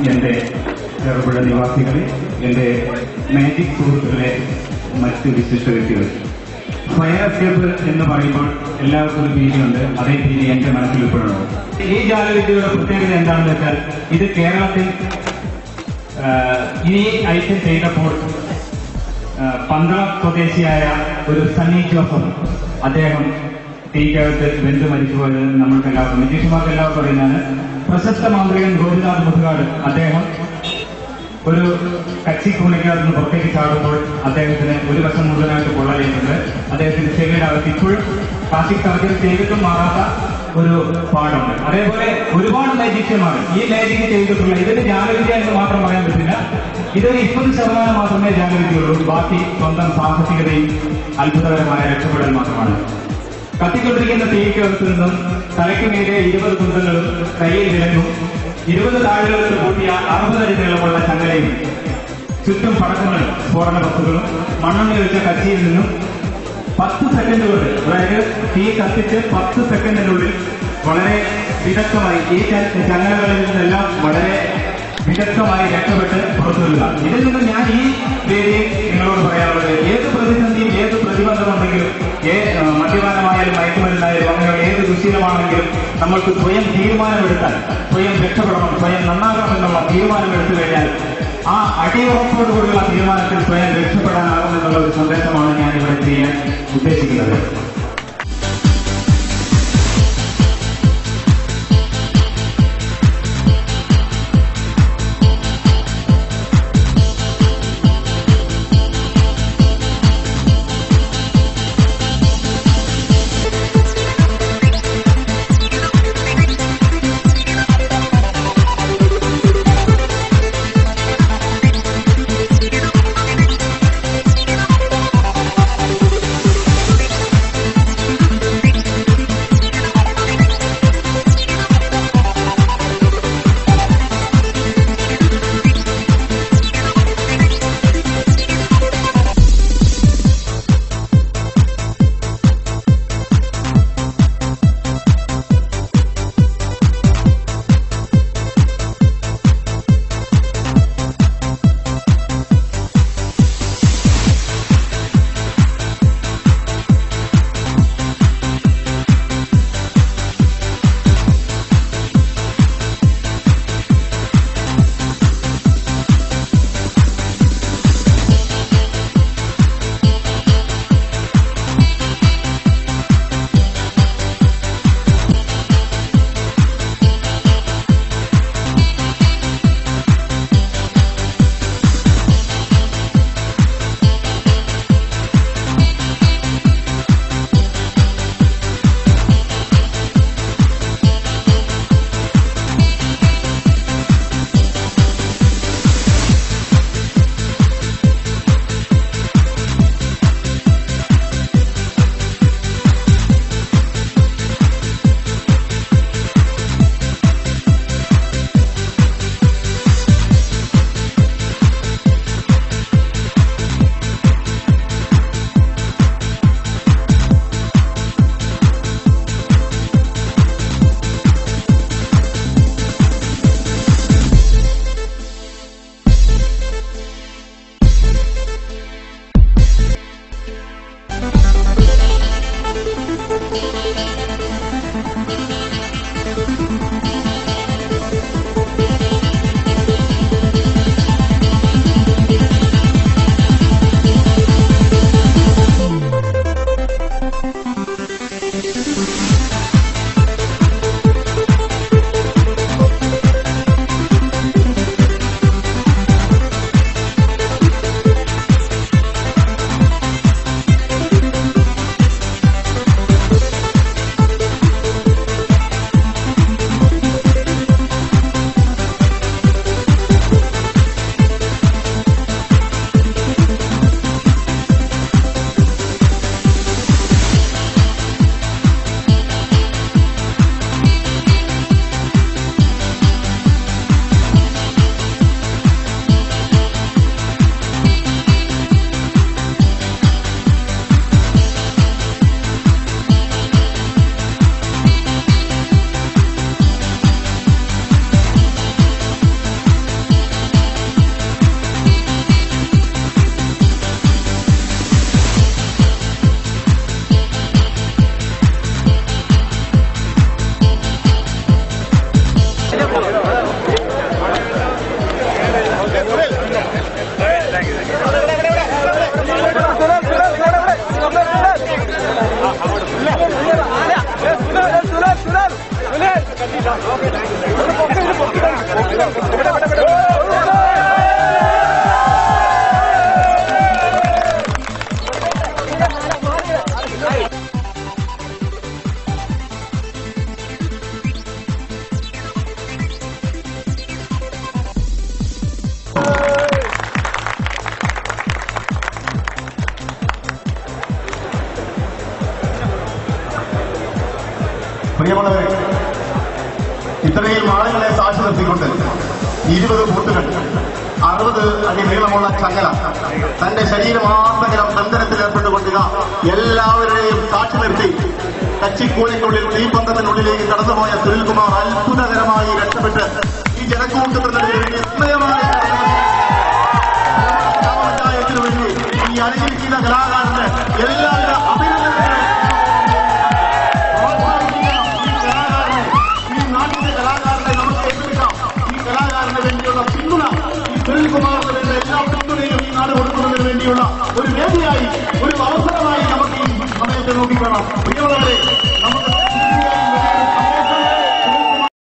എൻ്റെ ചെറുപുഴ നിവാസികളെ എൻ്റെ മാജിക് സുഹൃത്തുക്കളെ മറ്റ് വിശിഷ്ട വ്യക്തികൾ ഫയർ എസ്കേപ്പ് എന്ന് പറയുമ്പോൾ എല്ലാവർക്കും ഒരു ഭീതിയുണ്ട് അതേ ഭീതി എന്റെ മനസ്സിൽ ഇപ്പോഴുണ്ട് ഈ ജാലവിദ്യയുടെ പ്രത്യേകത എന്താണെന്ന് വെച്ചാൽ ഇത് കേരളത്തിൽ ആ, ഈ ഐറ്റം ചെയ്തപ്പോൾ ആ, പന്തളം സ്വദേശിയായ ഒരു സണ്ണി ജോസഫ് അദ്ദേഹം തീക്കകത്ത് വെന്ത് മരിച്ചുപോയത് നമ്മൾക്ക് എല്ലാവർക്കും നിതീഷുമാർക്ക് എല്ലാവർക്കും അറിയുന്നതാണ് പ്രശസ്ത മാന്ത്രികൻ ഗോപിനാഥ് മുതുകാട് അദ്ദേഹം ഒരു കച്ചി കൂണിക്കകത്ത് നിന്ന് പുറത്തേക്ക് ചാടുമ്പോൾ അദ്ദേഹത്തിന് ഒരു വശം മുഴുവനായിട്ട് പൊള്ളലേറ്റുണ്ട് അദ്ദേഹത്തിന്റെ ചെവിയുടെ അകത്ത് ഇപ്പോഴും പ്ലാസ്റ്റിക് സർജറി ചെയ്തിട്ടും മാറാത്ത ഒരു പാടുണ്ട് അതേപോലെ ഒരുപാട് മാജിഷ്യന്മാർ ഈ മാജിക് ചെയ്തിട്ടുള്ള ഇതിന് ജാലവിദ്യ എന്ന് മാത്രം പറയാൻ പറ്റില്ല ഇതൊരു ഇപ്പത് ശതമാനം മാത്രമേ ജാലവിദ്യയുള്ളൂ ബാക്കി സ്വന്തം സാഹസികതയും അത്ഭുതകരമായ രക്ഷപ്പെടൽ മാത്രമാണ് കത്തിക്കൊണ്ടിരിക്കുന്ന തീക്കകത്ത് നിന്നും തലയ്ക്ക് മീതെ ഇരുപത് കുന്തങ്ങളും കയ്യിൽ വിലങ്ങും ഇരുപത് താഴുകൾക്ക് കൂട്ടിയ അറുപതടി നീളമുള്ള ചങ്ങലയും ചുറ്റും പടക്കങ്ങളും സ്ഫോടന വസ്തുക്കളും മണ്ണെണ്ണ വെച്ച കച്ചിയിൽ നിന്നും പത്ത് സെക്കൻഡ് കൊണ്ട് അതായത് തീ കത്തിച്ച് പത്ത് സെക്കൻഡിനുള്ളിൽ വളരെ വിദഗ്ധമായി ഈ ച- ചങ്ങലകളിൽ നിന്നെല്ലാം വളരെ വിദഗ്ധമായി രക്ഷപ്പെട്ട് പുറത്തു വരിക ഇതിൽ നിന്ന് ഞാൻ ഈ വേദിയിൽ നിങ്ങളോട് പറയാനുള്ളത് ഏത് പ്രതിസന്ധിയും ഏത് പ്രതിബന്ധമുണ്ടെങ്കിലും ഏ ആ, മദ്യപാനമായാലും മയക്കുമരുന്നായാലും അങ്ങനെയുള്ള ഏത് ദുശീലമാണെങ്കിലും നമ്മൾക്ക് സ്വയം തീരുമാനമെടുത്താൽ സ്വയം രക്ഷപ്പെടണം സ്വയം നന്നാകണം എന്നുള്ള തീരുമാനമെടുത്തു കഴിഞ്ഞാൽ ആ അടിയുറപ്പോടുകൂടിയുള്ള തീരുമാനത്തിൽ സ്വയം രക്ഷപ്പെടാനാകും എന്നുള്ള ഒരു സന്ദേശമാണ് ഞാൻ ഇവിടെ ചെയ്യാൻ ഉദ്ദേശിക്കുന്നത് പ്രിയമുള്ളവരെ ഇത്രയും ആളുകളെ സാക്ഷി നിർത്തിക്കൊണ്ട് ഇരുപത് ബൂത്തുകൾ അറുപത് അടി നീളമുള്ള ചങ്ങല തന്റെ ശരീരമാസകലം ബന്ധനത്തിൽ ഏർപ്പെട്ടുകൊണ്ടിരുന്ന എല്ലാവരുടെയും സാക്ഷി നിർത്തി കച്ചിക്കൂലിനുള്ളിൽ തീപന്തത്തിനുള്ളിലേക്ക് കടന്നുപോയ സുനിൽകുമാർ അത്ഭുതകരമായി രക്ഷപ്പെട്ട് ഈ ജനക്കൂട്ടത്തിന് വേണ്ടി വിസ്മയമായ ഗ്രാമപഞ്ചായത്തിന് വേണ്ടി ഈ അനുകരിക്കുന്ന കലാകാരന് എല്ലാവിധ അഭിനന്ദനങ്ങളും പ്രോത്സാഹിപ്പിക്കണം. ഈ കലാകാരനെ ഈ നാട്ടിലെ കലാകാരനെ നമുക്ക് ഏറ്റെടുക്കാം ഈ കലാകാരന് വേണ്ടിയുള്ള പിന്തുണ ഈ സുനിൽകുമാറിന് വേണ്ട എല്ലാ പിന്തുണയും ഈ നാട് കൊടുക്കുന്നതിന് വേണ്ടിയുള്ള ഒരു വേദിയായി ഒരു അവസരമായി നമുക്ക് ഈ സമയത്ത് നോക്കിക്കാണാം പ്രിയമുള്ളവരെ നമുക്ക്